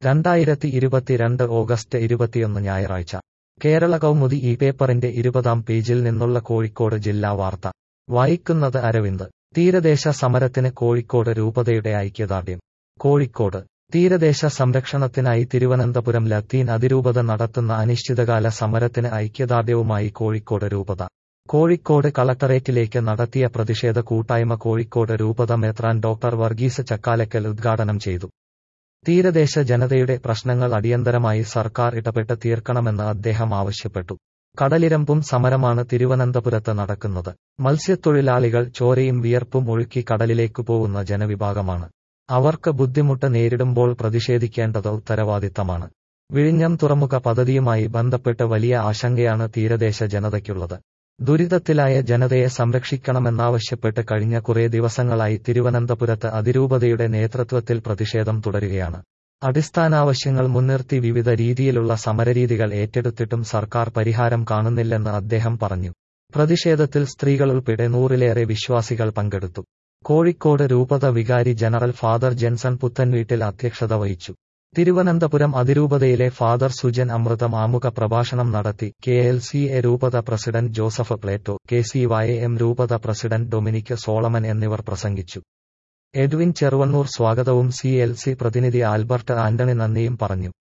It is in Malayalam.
രണ്ടായിരത്തി ഇരുപത്തിരണ്ട് ഓഗസ്റ്റ് ഇരുപത്തിയൊന്ന് ഞായറാഴ്ച കേരള കൗമുദി ഈ പേപ്പറിന്റെ ഇരുപതാം പേജിൽ നിന്നുള്ള കോഴിക്കോട് ജില്ലാ വാർത്ത വായിക്കുന്നത് അരവിന്ദ് തീരദേശ സമരത്തിന് കോഴിക്കോട് രൂപതയുടെ ഐക്യദാർഢ്യം കോഴിക്കോട് തീരദേശ സംരക്ഷണത്തിനായി തിരുവനന്തപുരം ലത്തീൻ അതിരൂപത നടത്തുന്ന അനിശ്ചിതകാല സമരത്തിന് ഐക്യദാർഢ്യവുമായി കോഴിക്കോട് രൂപത കോഴിക്കോട് കളക്ടറേറ്റിലേക്ക് നടത്തിയ പ്രതിഷേധ കൂട്ടായ്മ കോഴിക്കോട് രൂപത മെത്രാൻ ഡോക്ടർ വർഗീസ് ചക്കാലക്കൽ ഉദ്ഘാടനം ചെയ്തു തീരദേശ ജനതയുടെ പ്രശ്നങ്ങൾ അടിയന്തരമായി സർക്കാർ ഇടപെട്ട് തീർക്കണമെന്ന് അദ്ദേഹം ആവശ്യപ്പെട്ടു കടലിരമ്പും സമരമാണ് തിരുവനന്തപുരത്ത് നടക്കുന്നത് മത്സ്യത്തൊഴിലാളികൾ ചോരയും വിയർപ്പും ഒഴുക്കി കടലിലേക്ക് പോകുന്ന ജനവിഭാഗമാണ് അവർക്ക് ബുദ്ധിമുട്ട് നേരിടുമ്പോൾ പ്രതിഷേധിക്കേണ്ടത് ഉത്തരവാദിത്തമാണ് വിഴിഞ്ഞം തുറമുഖ പദ്ധതിയുമായി ബന്ധപ്പെട്ട് വലിയ ആശങ്കയാണ് തീരദേശ ജനതയ്ക്കുള്ളത് ദുരിതത്തിലായ ജനതയെ സംരക്ഷിക്കണമെന്നാവശ്യപ്പെട്ട് കഴിഞ്ഞ കുറേ ദിവസങ്ങളായി തിരുവനന്തപുരത്ത് അതിരൂപതയുടെ നേതൃത്വത്തിൽ പ്രതിഷേധം തുടരുകയാണ് അടിസ്ഥാനാവശ്യങ്ങൾ മുൻനിർത്തി വിവിധ രീതിയിലുള്ള സമരരീതികൾ ഏറ്റെടുത്തിട്ടും സർക്കാർ പരിഹാരം കാണുന്നില്ലെന്ന് അദ്ദേഹം പറഞ്ഞു പ്രതിഷേധത്തിൽ സ്ത്രീകൾ ഉൾപ്പെടെ നൂറിലേറെ വിശ്വാസികൾ പങ്കെടുത്തു കോഴിക്കോട് രൂപത വികാരി ജനറൽ ഫാദർ ജെൻസൺ പുത്തൻവീട്ടിൽ അധ്യക്ഷത വഹിച്ചു തിരുവനന്തപുരം അതിരൂപതയിലെ ഫാദർ സുജൻ അമൃതം ആമുഖ പ്രഭാഷണം നടത്തി കെ എൽ സി എ രൂപത president Joseph Plato K C Y M രൂപത പ്രസിഡന്റ് ഡൊമിനിക് സോളമൻ എന്നിവർ പ്രസംഗിച്ചു എഡ്വിൻ ചെറുവണ്ണൂർ സ്വാഗതവും സി എൽ സി പ്രതിനിധി ആൽബർട്ട് ആന്റണി നന്ദിയും പറഞ്ഞു